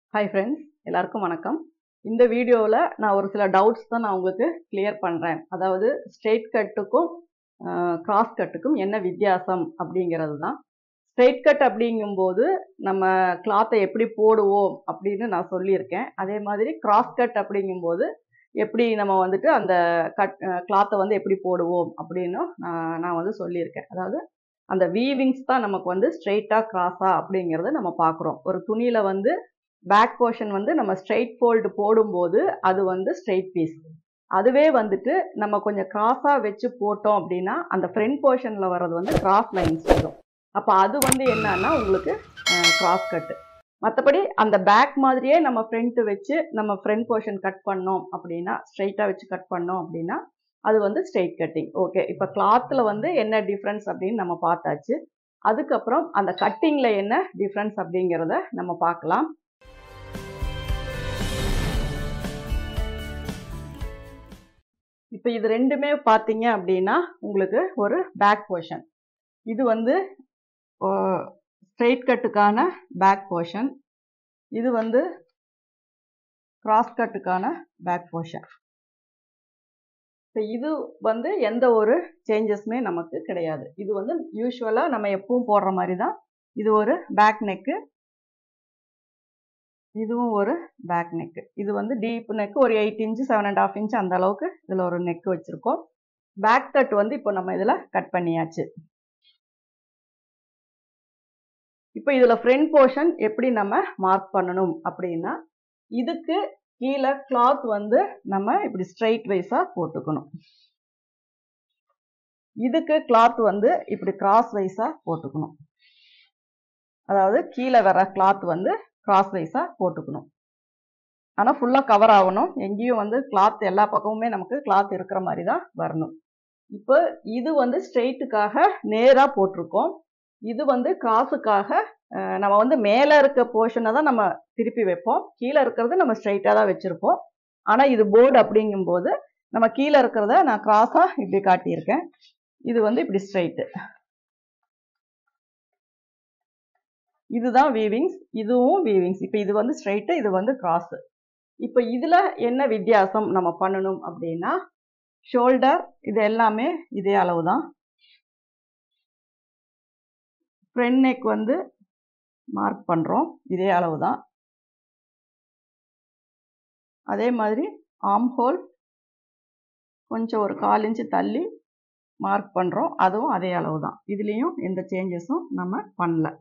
hi friends எல்லாருக்கும் வணக்கம் இந்த வீடியோவில் நான் ஒரு சில டவுட்ஸ் தான் நான் உங்களுக்கு கிளியர் பண்ணுறேன் அதாவது ஸ்ட்ரெயிட் கட்டுக்கும் கிராஸ் கட்டுக்கும் என்ன வித்தியாசம் அப்படிங்கிறது தான் ஸ்ட்ரெயிட் கட் அப்படிங்கும்போது நம்ம கிளாத்தை எப்படி போடுவோம் அப்படின்னு நான் சொல்லியிருக்கேன் அதே மாதிரி கிராஸ் கட் அப்படிங்கும்போது எப்படி நம்ம வந்துட்டு அந்த கட் கிளாத்தை வந்து எப்படி போடுவோம் அப்படின்னு நான் நான் வந்து சொல்லியிருக்கேன் அதாவது அந்த வீவிங்ஸ் தான் நமக்கு வந்து ஸ்ட்ரெயிட்டாக கிராஸா அப்படிங்கிறத நம்ம பார்க்குறோம் ஒரு துணியில் வந்து பேக் போர்ஷன் வந்து நம்ம ஸ்ட்ரெயிட் ஃபோல்டு போடும்போது அது வந்து ஸ்ட்ரெயிட் பீஸ் அதுவே வந்துட்டு நம்ம கொஞ்சம் கிராஸாக வச்சு போட்டோம் அப்படின்னா அந்த ஃப்ரண்ட் போர்ஷனில் வர்றது வந்து கிராஸ் லைன்ஸ் வரும் அப்போ அது வந்து என்னன்னா உங்களுக்கு கிராஸ் கட்டு மற்றபடி அந்த பேக் மாதிரியே நம்ம ஃப்ரண்ட்டு வச்சு நம்ம ஃப்ரண்ட் போர்ஷன் கட் பண்ணோம் அப்படின்னா ஸ்ட்ரெயிட்டாக வச்சு கட் பண்ணோம் அப்படின்னா அது வந்து ஸ்ட்ரெயிட் கட்டிங் ஓகே இப்போ கிளாத்தில் வந்து என்ன டிஃப்ரென்ஸ் அப்படின்னு நம்ம பார்த்தாச்சு அதுக்கப்புறம் அந்த கட்டிங்கில் என்ன டிஃப்ரென்ஸ் அப்படிங்கிறத நம்ம பார்க்கலாம் இப்போ இது ரெண்டுமே பார்த்தீங்க அப்படின்னா உங்களுக்கு ஒரு பேக் போர்ஷன் இது வந்து ஸ்ட்ரெயிட் கட்டுக்கான பேக் போர்ஷன் இது வந்து கிராஸ் கட்டுக்கான பேக் போர்ஷன் இப்போ இது வந்து எந்த ஒரு சேஞ்சஸுமே நமக்கு கிடையாது இது வந்து யூஸ்வலாக நம்ம எப்பவும் போடுற மாதிரி தான் இது ஒரு பேக் நெக்கு இதுவும் ஒரு பேக் நெக்கு இது வந்து டீப் நெக்கு ஒரு eight inch seven and half inch அந்த அளவுக்கு இதில் ஒரு நெக் வச்சுருக்கோம் பேக் கட் வந்து இப்போ நம்ம இதில் கட் பண்ணியாச்சு இப்போ இதில் ஃப்ரண்ட் போர்ஷன் எப்படி நம்ம மார்க் பண்ணணும் அப்படின்னா இதுக்கு கீழே கிளாத் வந்து நம்ம இப்படி ஸ்ட்ரைட் வைஸாக போட்டுக்கணும் இதுக்கு கிளாத் வந்து இப்படி கிராஸ் வைஸாக போட்டுக்கணும் அதாவது கீழே வர கிளாத் வந்து கிராஸ் வைஸாக போட்டுக்கணும் ஆனால் ஃபுல்லாக கவர் ஆகணும் எங்கேயும் வந்து கிளாத் எல்லா பக்கமுமே நமக்கு கிளாத் இருக்கிற மாதிரி தான் வரணும் இப்போ இது வந்து ஸ்ட்ரெயிட்டுக்காக நேராக போட்டிருக்கோம் இது வந்து கிராஸுக்காக நம்ம வந்து மேலே இருக்க போர்ஷனை தான் நம்ம திருப்பி வைப்போம் கீழே இருக்கிறது நம்ம ஸ்ட்ரைட்டாக தான் வச்சுருப்போம் ஆனால் இது போர்டு அப்படிங்கும்போது நம்ம கீழே இருக்கிறத நான் கிராஸாக இப்படி காட்டியிருக்கேன் இது வந்து இப்படி ஸ்ட்ரைட்டு இதுதான் வீவிங்ஸ் இதுவும் வீவிங்ஸ் இப்போ இது வந்து ஸ்ட்ரைட்டு இது வந்து கிராஸு இப்போ இதில் என்ன வித்தியாசம் நம்ம பண்ணணும் அப்படின்னா ஷோல்டர் இது எல்லாமே இதே அளவு தான் ஃப்ரண்ட் நெக் வந்து மார்க் பண்ணுறோம் இதே அளவு தான் அதே மாதிரி ஆம் ஹோல் கொஞ்சம் ஒரு கால் இன்ச்சு தள்ளி மார்க் பண்ணுறோம் அதுவும் அதே அளவு தான் இதுலேயும் எந்த சேஞ்சஸும் நம்ம பண்ணல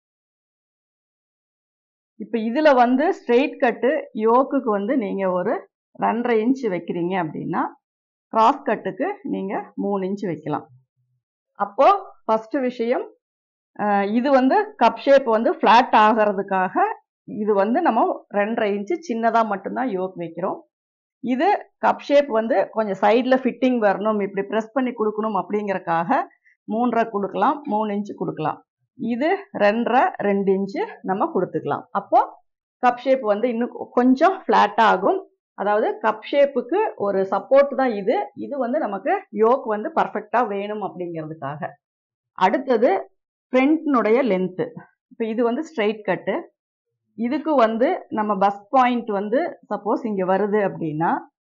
இப்போ இதில் வந்து ஸ்ட்ரெயிட் கட்டு யோக்குக்கு வந்து நீங்கள் ஒரு ரெண்டரை இன்ச்சு வைக்கிறீங்க அப்படின்னா கிராஸ் கட்டுக்கு நீங்கள் மூணு இன்ச்சு வைக்கலாம் அப்போது ஃபஸ்ட்டு விஷயம் இது வந்து கப் ஷேப் வந்து ஃப்ளாட் ஆகிறதுக்காக இது வந்து நம்ம ரெண்டரை இன்ச்சு சின்னதாக மட்டும்தான் யோக் வைக்கிறோம் இது கப் ஷேப் வந்து கொஞ்சம் சைடில் ஃபிட்டிங் வரணும் இப்படி ப்ரெஸ் பண்ணி கொடுக்கணும் அப்படிங்கிறக்காக மூன்றரை கொடுக்கலாம் மூணு இன்ச்சு கொடுக்கலாம் இது ரெண்டரை ரெண்டு இன்ச்சு நம்ம கொடுத்துக்கலாம் அப்போ கப் ஷேப் வந்து இன்னும் கொஞ்சம் ஃப்ளாட்டாக ஆகும் அதாவது கப் ஷேப்புக்கு ஒரு சப்போர்ட் தான் இது இது வந்து நமக்கு யோக் வந்து பர்ஃபெக்டாக வேணும் அப்படிங்கிறதுக்காக அடுத்தது ஃப்ரண்ட்னுடைய லென்த்து இப்போ இது வந்து ஸ்ட்ரைட் கட்டு இதுக்கு வந்து நம்ம பஸ் பாயிண்ட் வந்து சப்போஸ் இங்கே வருது அப்படின்னா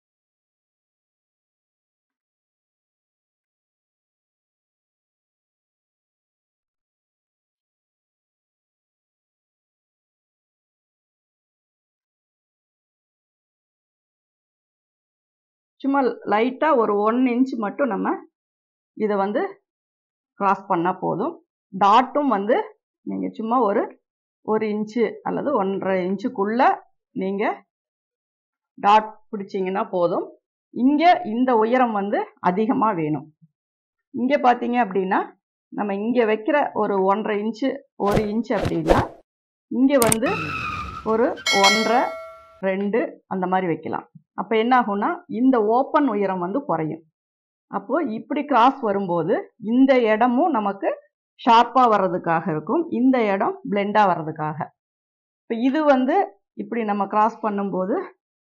சும்மா லைட்டாக ஒரு ஒன் இன்ச் மட்டும் நம்ம இதை வந்து கிராஸ் பண்ணால் போதும் டாட்டும் வந்து நீங்கள் சும்மா ஒரு ஒரு இன்ச்சு அல்லது ஒன்றரை இன்ச்சுக்குள்ளே நீங்கள் டாட் பிடிச்சிங்கன்னா போதும் இங்கே இந்த உயரம் வந்து அதிகமாக வேணும் இங்கே பார்த்தீங்க அப்படின்னா நம்ம இங்கே வைக்கிற ஒரு ஒன்றரை இன்ச்சு ஒரு இன்ச்சு அப்படின்னா இங்கே வந்து ஒரு ஒன்றரை ரெண்டு அந்த மாதிரி வைக்கலாம் அப்போ என்ன ஆகும்னா இந்த ஓப்பன் உயரம் வந்து குறையும் அப்போது இப்படி கிராஸ் வரும்போது இந்த இடமும் நமக்கு ஷார்ப்பாக வர்றதுக்காக இருக்கும் இந்த இடம் பிளெண்டாக வர்றதுக்காக இப்போ இது வந்து இப்படி நம்ம கிராஸ் பண்ணும்போது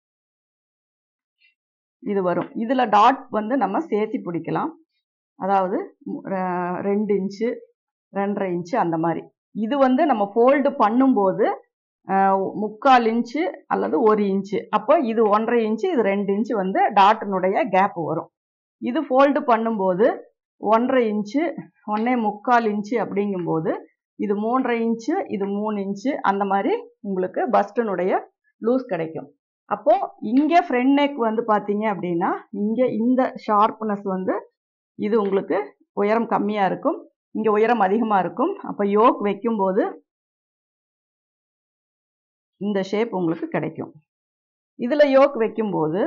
இது வரும் இதில் டாட் வந்து நம்ம சேர்த்தி பிடிக்கலாம் அதாவது ரெண்டு இன்ச்சு ரெண்டரை இன்ச்சு அந்த மாதிரி இது வந்து நம்ம ஃபோல்டு பண்ணும்போது அஹ், முக்கால் இன்ச்சு அல்லது ஒரு இன்ச்சு அப்போ இது ஒன்றரை இன்ச்சு இது ரெண்டு இன்ச்சு வந்து டாட்டினுடைய கேப் வரும் இது ஃபோல்டு பண்ணும்போது ஒன்றரை இன்ச்சு ஒன்னே முக்கால் இன்ச்சு அப்படிங்கும்போது இது மூன்றரை இன்ச்சு இது மூணு இன்ச்சு அந்த மாதிரி உங்களுக்கு பஸ்டனுடைய லூஸ் கிடைக்கும் அப்போ இங்கே ஃப்ரண்ட் நெக் வந்து பார்த்தீங்க அப்படின்னா இங்கே இந்த ஷார்ப்னஸ் வந்து இது உங்களுக்கு உயரம் கம்மியாக இருக்கும் இங்கே உயரம் அதிகமாக இருக்கும் அப்போ யோக் வைக்கும்போது இந்த ஷேப் உங்களுக்கு கிடைக்கும் இதில் யோக் வைக்கும்போது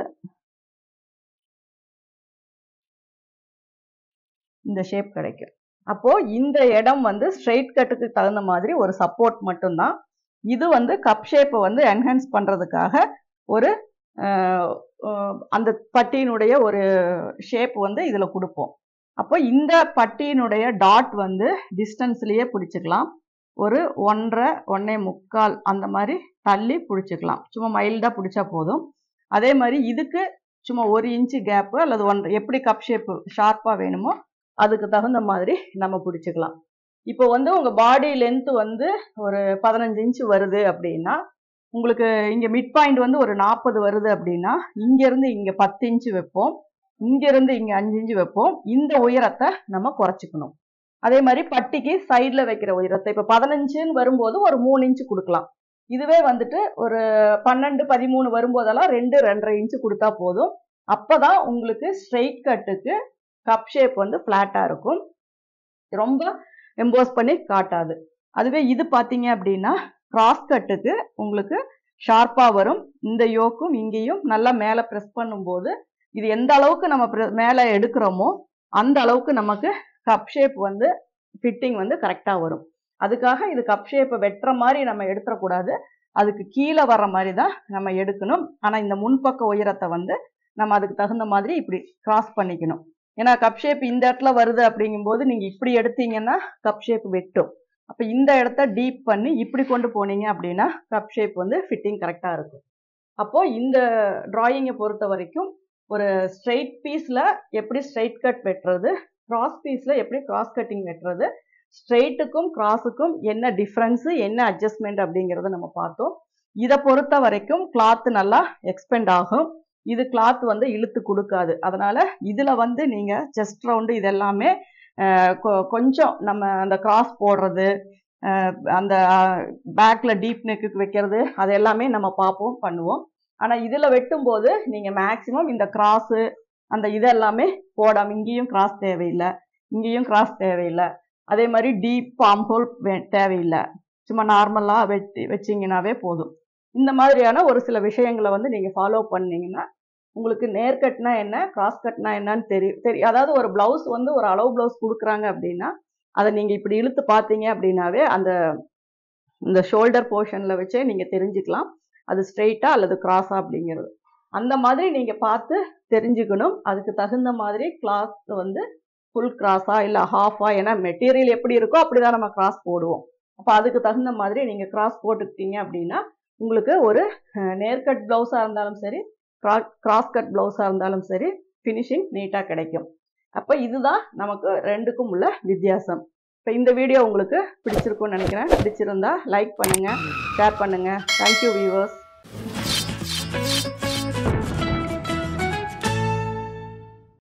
இந்த ஷேப் கிடைக்கும் அப்போ இந்த இடம் வந்து ஸ்ட்ரெயிட் கட்டுக்கு தகுந்த மாதிரி ஒரு சப்போர்ட் மட்டும்தான் இது வந்து கப் ஷேப்பை வந்து என்ஹான்ஸ் பண்ணுறதுக்காக ஒரு அஹ், அஹ், அந்த பட்டியினுடைய ஒரு ஷேப் வந்து இதில் கொடுப்போம் அப்போ இந்த பட்டியினுடைய டாட் வந்து டிஸ்டன்ஸ்லேயே பிடிச்சிக்கலாம் ஒரு ஒன்றரை ஒன்னே முக்கால் அந்த மாதிரி தள்ளி பிடிச்சிக்கலாம் சும்மா மைல்டாக பிடிச்சா போதும் அதே மாதிரி இதுக்கு சும்மா ஒரு இன்ச்சு கேப்பு அல்லது ஒன்றரை எப்படி கப் ஷேப்பு ஷார்ப்பாக வேணுமோ அதுக்கு தகுந்த மாதிரி நம்ம பிடிச்சிக்கலாம் இப்போ வந்து உங்கள் பாடி லென்த் வந்து ஒரு பதினஞ்சு இன்ச்சு வருது அப்படின்னா உங்களுக்கு இங்கே மிட் பாயிண்ட் வந்து ஒரு நாற்பது வருது அப்படின்னா இங்கேருந்து இங்கே பத்து இன்ச்சு வைப்போம் இங்கேருந்து இங்கே அஞ்சு இன்ச்சு வைப்போம் இந்த உயரத்தை நம்ம குறைச்சிக்கணும் அதே மாதிரி பட்டிக்கு சைடில் வைக்கிற உயரத்தை இப்போ பதினஞ்சுன்னு வரும்போது ஒரு மூணு இன்ச்சு கொடுக்கலாம் இதுவே வந்துட்டு ஒரு பன்னெண்டு பதிமூணு வரும்போதெல்லாம் ரெண்டு ரெண்டரை இன்ச்சு கொடுத்தா போதும் அப்பதான் உங்களுக்கு ஸ்ட்ரெயிட் கட்டுக்கு கப் ஷேப் வந்து ஃப்ளாட்டாக இருக்கும் ரொம்ப எம்போஸ் பண்ணி காட்டாது அதுவே இது பார்த்தீங்க அப்படின்னா கிராஸ் கட்டுக்கு உங்களுக்கு ஷார்ப்பாக வரும் இந்த யோக்கும் இங்கேயும் நல்லா மேலே ப்ரெஸ் பண்ணும்போது இது எந்த அளவுக்கு நம்ம pre- மேலே எடுக்கிறோமோ அந்த அளவுக்கு நமக்கு கப் ஷேப் வந்து ஃபிட்டிங் வந்து கரெக்டாக வரும் அதுக்காக இது கப் ஷேப்பை வெட்டுற மாதிரி நம்ம எடுத்துடக்கூடாது அதுக்கு கீழே வர்ற மாதிரி தான் நம்ம எடுக்கணும் ஆனால் இந்த முன்பக்க உயரத்தை வந்து நம்ம அதுக்கு தகுந்த மாதிரி இப்படி கிராஸ் பண்ணிக்கணும் ஏன்னா கப் ஷேப் இந்த இடத்துல வருது அப்படிங்கும்போது நீங்கள் இப்படி எடுத்தீங்கன்னா கப் ஷேப் வெட்டும் அப்போ இந்த இடத்த டீப் பண்ணி இப்படி கொண்டு போனீங்க அப்படின்னா கப் ஷேப் வந்து ஃபிட்டிங் கரெக்டாக இருக்கும் அப்போது இந்த டிராயிங்கை பொறுத்த வரைக்கும் ஒரு ஸ்ட்ரெயிட் பீஸில் எப்படி ஸ்ட்ரெயிட் கட் வெட்டுறது கிராஸ் பீஸில் எப்படி கிராஸ் கட்டிங் வெட்டுறது ஸ்ட்ரெயிட்டுக்கும் கிராஸுக்கும் என்ன டிஃப்ரென்ஸு என்ன அட்ஜஸ்ட்மெண்ட் அப்படிங்கிறத நம்ம பார்த்தோம் இதை பொறுத்த வரைக்கும் கிளாத் நல்லா எக்ஸ்பெண்ட் ஆகும் இது கிளாத் வந்து இழுத்து கொடுக்காது அதனால இதில் வந்து நீங்கள் செஸ்ட் ரவுண்டு இதெல்லாமே அஹ், கொ- கொஞ்சம் நம்ம அந்த கிராஸ் போடுறது அஹ், அந்த பேக்கில் டீப் நெக்குக்கு வைக்கிறது அது எல்லாமே நம்ம பார்ப்போம் பண்ணுவோம் ஆனால் இதில் வெட்டும்போது நீங்கள் மேக்ஸிமம் இந்த கிராஸு அந்த இதெல்லாமே போடாம இங்கேயும் கிராஸ் தேவையில்லை இங்கேயும் கிராஸ் தேவையில்லை அதே மாதிரி டீப் பாம் ஹோல் தேவையில்லை சும்மா நார்மலாக வெட்டி வச்சிங்கனாவே போதும் இந்த மாதிரியான ஒரு சில விஷயங்களை வந்து நீங்கள் ஃபாலோ பண்ணீங்கன்னா உங்களுக்கு நேர்கட்னா என்ன கிராஸ் கட்னா என்னன்னு தெரியும் தெரியும் அதாவது ஒரு ப்ளவுஸ் வந்து ஒரு அளவு ப்ளவுஸ் கொடுக்குறாங்க அப்படின்னா அதை நீங்கள் இப்படி இழுத்து பார்த்தீங்க அப்படின்னாவே அந்த இந்த ஷோல்டர் போர்ஷனில் வச்சே நீங்கள் தெரிஞ்சுக்கலாம் அது ஸ்ட்ரெயிட்டா அல்லது கிராஸா அப்படிங்கிறது அந்த மாதிரி நீங்கள் பார்த்து தெரிஞ்சுக்கணும் அதுக்கு தகுந்த மாதிரி கிளாத் வந்து ஃபுல் கிராஸா இல்லை ஹாஃபா ஏன்னா மெட்டீரியல் எப்படி இருக்கோ அப்படிதான் நம்ம கிராஸ் போடுவோம் அப்போ அதுக்கு தகுந்த மாதிரி நீங்கள் கிராஸ் போட்டுக்கிட்டீங்க அப்படின்னா உங்களுக்கு ஒரு அஹ், நேர்கட் ப்ளவுஸாக இருந்தாலும் சரி கிராஸ் கட் ப்ளவுஸாக இருந்தாலும் சரி ஃபினிஷிங் நீட்டாக கிடைக்கும் அப்போ இதுதான் நமக்கு ரெண்டுக்கும் உள்ள வித்தியாசம் இப்போ இந்த வீடியோ உங்களுக்கு பிடிச்சிருக்கும்னு நினைக்கிறேன் பிடிச்சிருந்தா லைக் பண்ணுங்கள் ஷேர் பண்ணுங்கள் தேங்க்யூ வியூவர்ஸ்